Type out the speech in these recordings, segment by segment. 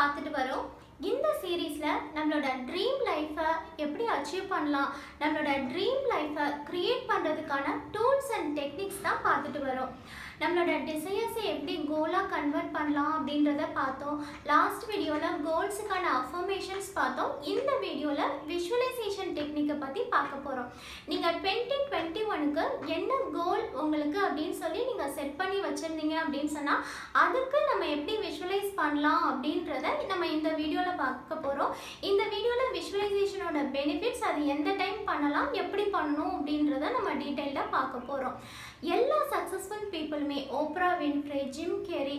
பார்த்துட்டு வரோம் இந்த சீரீஸில் நம்மளோட ட்ரீம் லைஃப்பை எப்படி அச்சீவ் பண்ணலாம் நம்மளோட ட்ரீம் லைஃப்பை க்ரியேட் பண்ணுறதுக்கான டூல்ஸ் அண்ட் டெக்னிக்ஸ் தான் பார்த்துட்டு வரோம் நம்மளோட டிசையர்ஸை எப்படி கோலாக கன்வெர்ட் பண்ணலாம் அப்படின்றத பார்த்தோம் லாஸ்ட் வீடியோவில் கோல்ஸுக்கான அஃபர்மேஷன்ஸ் பார்த்தோம் இந்த வீடியோவில் விஷுவலைசேஷன் டெக்னிக்கை பற்றி பார்க்க போகிறோம் நீங்கள் டுவெண்ட்டி டுவெண்ட்டி ஒனுக்கு என்ன கோல் உங்களுக்கு அப்படின்னு சொல்லி நீங்கள் செட் பண்ணி வச்சுருந்தீங்க அப்படின்னு சொன்னால் அதுக்கு நம்ம எப்படி விஷுவலைஸ் பண்ணலாம் அப்படின்றத நம்ம இந்த வீடியோவில் பார்க்க போகிறோம் இந்த வீடியோவில் விஷுவலைசேஷனோட பெனிஃபிட்ஸ் அது எந்த டைம் பண்ணலாம் எப்படி பண்ணணும் அப்படின்றத நம்ம டீட்டெயிலாக பார்க்க போகிறோம் எல்லா சக்ஸஸ்ஃபுல் பீப்புளுமே ஓப்ரா வின்ஃப்ரே ஜிம் கேரி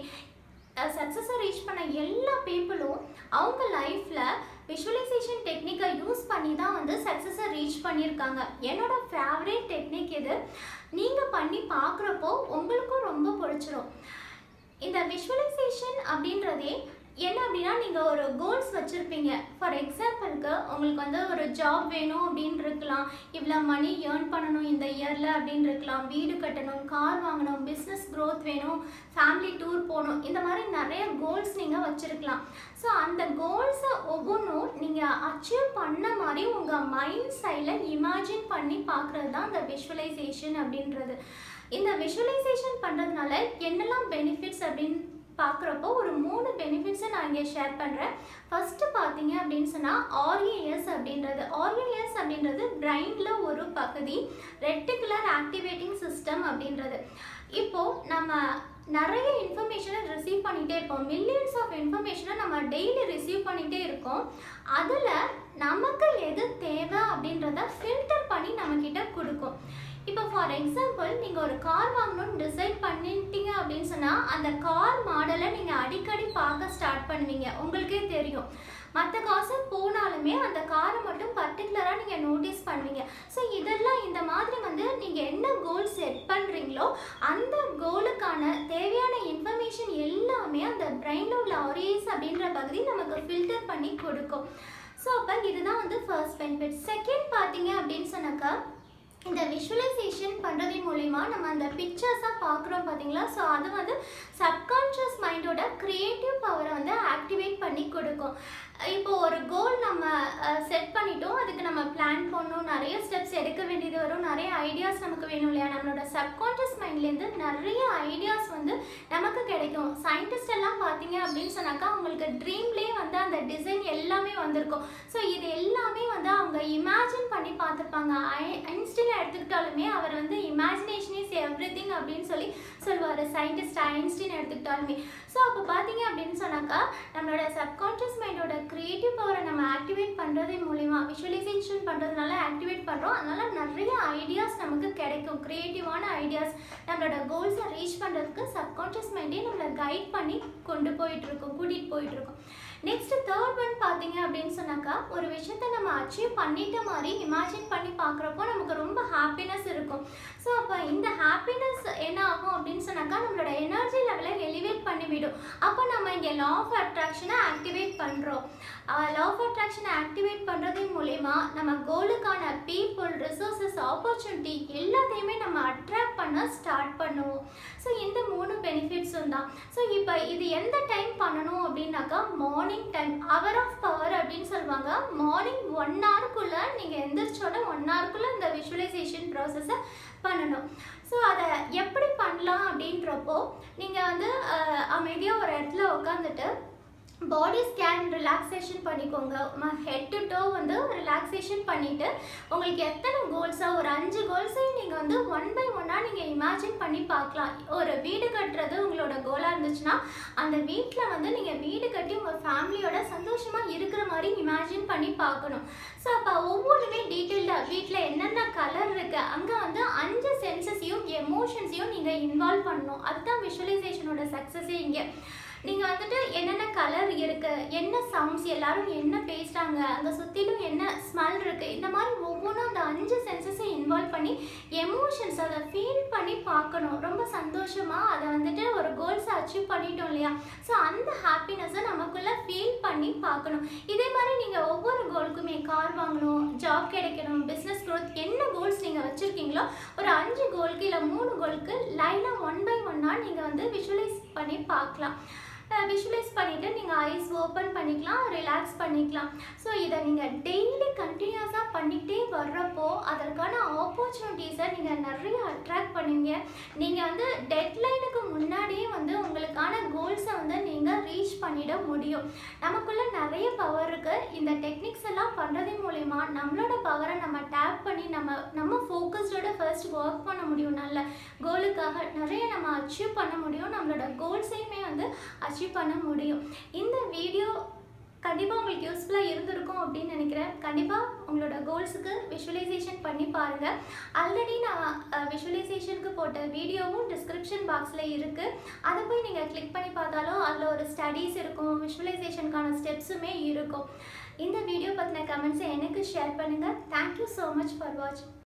சக்ஸஸை ரீச் பண்ண எல்லா பீப்புளும் அவங்க லைஃப்பில் விஷுவலைசேஷன் டெக்னிக்கை யூஸ் பண்ணி தான் வந்து சக்ஸஸை ரீச் பண்ணியிருக்காங்க என்னோட ஃபேவரேட் டெக்னிக் இது நீங்கள் பண்ணி பார்க்குறப்போ உங்களுக்கும் ரொம்ப பிடிச்சிரும் இந்த விஷுவலைசேஷன் அப்படின்றதே என்ன அப்படின்னா நீங்கள் ஒரு கோல்ஸ் வச்சுருப்பீங்க ஃபார் எக்ஸாம்பிளுக்கு உங்களுக்கு வந்து ஒரு ஜாப் வேணும் அப்படின்னு இருக்கலாம் இவ்வளோ மணி ஏர்ன் பண்ணணும் இந்த இயரில் அப்படின்னு இருக்கலாம் வீடு கட்டணும் கார் வாங்கணும் பிஸ்னஸ் க்ரோத் வேணும் ஃபேமிலி டூர் போகணும் இந்த மாதிரி நிறைய கோல்ஸ் நீங்கள் வச்சுருக்கலாம் ஸோ அந்த கோல்ஸை ஒவ்வொன்றும் நீங்கள் அச்சீவ் பண்ண மாதிரி உங்கள் மைண்ட் சைடில் இமேஜின் பண்ணி பார்க்குறது தான் இந்த விஷுவலைசேஷன் அப்படின்றது இந்த விஷுவலைசேஷன் பண்ணுறதுனால என்னெல்லாம் பெனிஃபிட்ஸ் அப்படின்னு பார்க்குறப்போ ஒரு மூணு பெனிஃபிட்ஸை நான் இங்கே ஷேர் பண்ணுறேன் ஃபஸ்ட்டு பார்த்தீங்க அப்படின்னு சொன்னால் ஆர்ஏஎஸ் அப்படின்றது ஆர்ஏஎஸ் அப்படின்றது பிரைனில் ஒரு பகுதி ரெட்டிகுலர் ஆக்டிவேட்டிங் சிஸ்டம் அப்படின்றது இப்போது நம்ம நிறைய இன்ஃபர்மேஷனை ரிசீவ் பண்ணிகிட்டே இருக்கோம் மில்லியன்ஸ் ஆஃப் இன்ஃபர்மேஷனை நம்ம டெய்லி ரிசீவ் பண்ணிகிட்டே இருக்கோம் அதில் நமக்கு எது தேவை அப்படின்றத ஃபில்டர் பண்ணி நம்மக்கிட்ட கொடுக்கும் இப்போ ஃபார் எக்ஸாம்பிள் நீங்கள் ஒரு கார் வாங்கணும்னு டிசைட் பண்ணிட்டீங்க அப்படின்னு சொன்னால் அந்த கார் மாடலை நீங்கள் அடிக்கடி பார்க்க ஸ்டார்ட் பண்ணுவீங்க உங்களுக்கே தெரியும் மற்ற காசு போனாலுமே அந்த காரை மட்டும் பர்டிகுலராக நீங்கள் நோட்டீஸ் பண்ணுவீங்க ஸோ இதெல்லாம் இந்த மாதிரி வந்து நீங்கள் என்ன கோல் செட் பண்ணுறீங்களோ அந்த கோலுக்கான தேவையான இன்ஃபர்மேஷன் எல்லாமே அந்த பிரெயினில் உள்ள ஆரியஸ் அப்படின்ற பகுதி நமக்கு ஃபில்டர் பண்ணி கொடுக்கும் ஸோ அப்போ இதுதான் வந்து ஃபர்ஸ்ட் பெனிஃபிட் செகண்ட் பார்த்தீங்க அப்படின்னு சொன்னாக்கா இந்த விஷுவலைசேஷன் பண்ணுறதன் மூலிமா நம்ம அந்த பிக்சர்ஸாக பார்க்குறோம் பார்த்தீங்களா ஸோ அது வந்து சப்கான்ஷியஸ் மைண்டோட க்ரியேட்டிவ் பவரை வந்து ஆக்டிவேட் பண்ணி கொடுக்கும் இப்போ ஒரு கோல் நம்ம செட் பண்ணிட்டோம் அதுக்கு நம்ம பிளான் பண்ணணும் நிறைய ஸ்டெப்ஸ் எடுக்க வேண்டியது வரும் நிறைய ஐடியாஸ் நமக்கு வேணும் இல்லையா நம்மளோட சப்கான்ஷியஸ் மைண்ட்லேருந்து நிறைய ஐடியாஸ் வந்து நமக்கு கிடைக்கும் சயின்டிஸ்ட் எல்லாம் பார்த்தீங்க அப்படின்னு சொன்னாக்கா அவங்களுக்கு ட்ரீம்லேயே வந்து அந்த டிசைன் எல்லாமே வந்திருக்கும் ஸோ இது எல்லாமே வந்து அவங்க இமேஜின் பண்ணி பார்த்துருப்பாங்க ஐ ஐன்ஸ்டீன் எடுத்துக்கிட்டாலுமே அவர் வந்து இமேஜினேஷன் இஸ் எவ்ரி திங் அப்படின்னு சொல்லி சொல்லுவார் சயின்டிஸ்ட் ஐன்ஸ்டீன் எடுத்துக்கிட்டாலுமே ஸோ அப்போ பார்த்தீங்க அப்படின்னு சொன்னாக்கா நம்மளோட சப்கான்ஷியஸ் மைண்டோட க்ரியேட்டிவ் பவரை நம்ம ஆக்டிவேட் பண்ணுறது மூலிமா விஷுவலைசேஷன் பண்ணுறதுனால ஆக்டிவேட் பண்ணுறோம் அதனால் நிறைய ஐடியாஸ் நமக்கு கிடைக்கும் க்ரியேட்டிவான ஐடியாஸ் நம்மளோட கோல்ஸை ரீச் பண்ணுறதுக்கு சப்கான்ஷியஸ் மைண்டே நம்மளை கைட் பண்ணி கொண்டு போயிட்டுருக்கோம் கூட்டிகிட்டு போயிட்டுருக்கோம் நெக்ஸ்ட் தேர்ட் ஒன் பார்த்தீங்க அப்படின்னு சொன்னாக்கா ஒரு விஷயத்த நம்ம அச்சீவ் பண்ணிட்ட மாதிரி இமேஜின் பண்ணி பார்க்குறப்போ நமக்கு ரொம்ப ஹாப்பினஸ் இருக்கும் ஸோ அப்போ இந்த ஹாப்பினஸ் என்ன ஆகும் அப்படின்னு சொன்னாக்கா நம்மளோட எனர்ஜி லெவலை எலிவேட் பண்ணிவிடும் அப்போ நம்ம இங்கே லா ஆஃப் அட்ராக்ஷனை ஆக்டிவேட் பண்ணுறோம் லா ஆஃப் அட்ராக்ஷனை ஆக்டிவேட் பண்ணுறது மூலயமா நம்ம கோலுக்கான பீப்புள் ரிசோர்ஸஸ் ஆப்பர்ச்சுனிட்டி எல்லாத்தையுமே நம்ம அட்ராக்ட் பண்ண ஸ்டார்ட் பண்ணுவோம் ஸோ இந்த மூணு பெனிஃபிட்ஸும் தான் ஸோ இப்போ இது எந்த டைம் பண்ணணும் அப்படின்னாக்கா morning time hour of power அப்படின்னு சொல்லுவாங்க மார்னிங் ஒன் ஹவருக்குள்ளே நீங்கள் எந்திரிச்சோட ஒன் ஹவருக்குள்ளே இந்த விஷுவலைசேஷன் ப்ராசஸை பண்ணணும் ஸோ அதை எப்படி பண்ணலாம் அப்படின்றப்போ நீங்கள் வந்து அமைதியாக ஒரு இடத்துல உட்காந்துட்டு பாடி ஸ்கேன் ரிலாக்ஸேஷன் பண்ணிக்கோங்க ஹெட் டு டோ வந்து ரிலாக்ஸேஷன் பண்ணிவிட்டு உங்களுக்கு எத்தனை கோல்ஸாக ஒரு அஞ்சு கோல்ஸையும் நீங்கள் வந்து ஒன் பை ஒன்னாக நீங்கள் இமேஜின் பண்ணி பார்க்கலாம் ஒரு வீடு கட்டுறது உங்களோட கோலாக இருந்துச்சுன்னா அந்த வீட்டில் வந்து நீங்கள் வீடு கட்டி உங்கள் ஃபேமிலியோட சந்தோஷமாக இருக்கிற மாதிரி இமேஜின் பண்ணி பார்க்கணும் ஸோ அப்போ ஒவ்வொன்றுமே டீட்டெயில்டாக வீட்டில் என்னென்ன கலர் இருக்குது அங்கே வந்து அஞ்சு சென்சஸையும் எமோஷன்ஸையும் நீங்கள் இன்வால்வ் பண்ணணும் அதுதான் விஷுவலைசேஷனோட சக்ஸஸே இங்கே நீங்கள் வந்துட்டு என்னென்ன கலர் இருக்குது என்ன சவுண்ட்ஸ் எல்லாரும் என்ன பேசுகிறாங்க அங்கே சுற்றிலும் என்ன ஸ்மெல் இருக்குது இந்த மாதிரி ஒவ்வொன்றும் அந்த அஞ்சு சென்சஸை இன்வால்வ் பண்ணி எமோஷன்ஸ் அதை ஃபீல் பண்ணி பார்க்கணும் ரொம்ப சந்தோஷமாக அதை வந்துட்டு ஒரு கோல்ஸை அச்சீவ் பண்ணிட்டோம் இல்லையா ஸோ அந்த ஹாப்பினஸை நமக்குள்ளே ஃபீல் பண்ணி பார்க்கணும் இதே மாதிரி நீங்கள் ஒவ்வொரு கோலுக்குமே கார் வாங்கணும் ஜாப் கிடைக்கணும் பிஸ்னஸ் க்ரோத் என்ன கோல்ஸ் நீங்கள் வச்சுருக்கீங்களோ ஒரு அஞ்சு கோலுக்கு இல்லை மூணு கோலுக்கு லைனாக ஒன் பை ஒன்னாக நீங்கள் வந்து விஷுவலைஸ் பண்ணி பார்க்கலாம் விஷுவலைஸ் பண்ணிவிட்டு நீங்கள் ஐஸ் ஓப்பன் பண்ணிக்கலாம் ரிலாக்ஸ் பண்ணிக்கலாம் ஸோ இதை நீங்கள் டெய்லி கண்டினியூஸாக பண்ணிக்கிட்டே வர்றப்போ அதற்கான ஆப்பர்ச்சுனிட்டிஸை நீங்கள் நிறைய அட்ராக்ட் பண்ணுவீங்க நீங்கள் வந்து டெட்லைனுக்கு முன்னாடியே வந்து உங்களுக்கான கோல்ஸை வந்து நீங்கள் ரீச் பண்ணிட முடியும் நமக்குள்ள நிறைய பவர் இருக்குது இந்த டெக்னிக்ஸ் எல்லாம் பண்ணுறது மூலயமா நம்மளோட பவரை நம்ம டேப் பண்ணி நம்ம நம்ம ஃபோக்கஸ்டோட ஃபர்ஸ்ட் ஒர்க் பண்ண முடியும் நல்ல கோலுக்காக நிறைய நம்ம அச்சீவ் பண்ண முடியும் நம்மளோட கோல்ஸையுமே வந்து அச்சீவ் பண்ண முடியும் இந்த வீடியோ கண்டிப்பாக உங்களுக்கு யூஸ்ஃபுல்லாக இருந்திருக்கும் அப்படின்னு நினைக்கிறேன் கண்டிப்பாக உங்களோட கோல்ஸுக்கு விஷுவலைசேஷன் பண்ணி பாருங்கள் ஆல்ரெடி நான் விஷுவலைசேஷனுக்கு போட்ட வீடியோவும் டிஸ்கிரிப்ஷன் பாக்ஸில் இருக்குது அதை போய் நீங்கள் கிளிக் பண்ணி பார்த்தாலும் அதில் ஒரு ஸ்டடீஸ் இருக்கும் விஷுவலைசேஷனுக்கான ஸ்டெப்ஸுமே இருக்கும் இந்த வீடியோ பற்றின கமெண்ட்ஸை எனக்கு ஷேர் பண்ணுங்கள் தேங்க்யூ ஸோ மச் ஃபார் வாட்சிங்